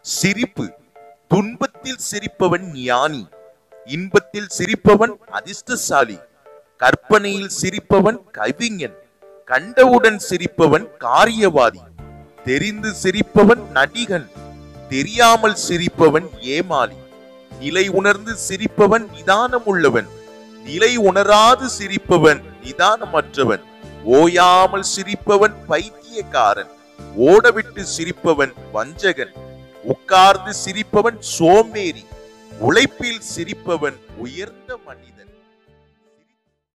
சிரிப்பு துன்பத்தில் சிரிப்பவன் ஞானி இன்பத்தில் சிரிப்பவன் அதிர்ஷ்டசாலி கற்பனையில் சிரிப்பவன் கவிஞன் கண்டவுடன் சிரிப்பவன் காரியவாதி தெரிந்து சிரிப்பவன் நடிகன் தெரியாமல் சிரிப்பவன் ஏமாளி நிலை உணர்ந்து சிரிப்பவன் நிதானம் உள்ளவன் நிலை உணராது சிரிப்பவன் நிதானமற்றவன் ஓயாமல் சிரிப்பவன் பைத்தியக்காரன் ஓடவிட்டு சிரிப்பவன் வஞ்சகன் உட்கார்ந்து சிரிப்பவன் சோம்பேறி உழைப்பில் சிரிப்பவன் உயர்ந்த மனிதன்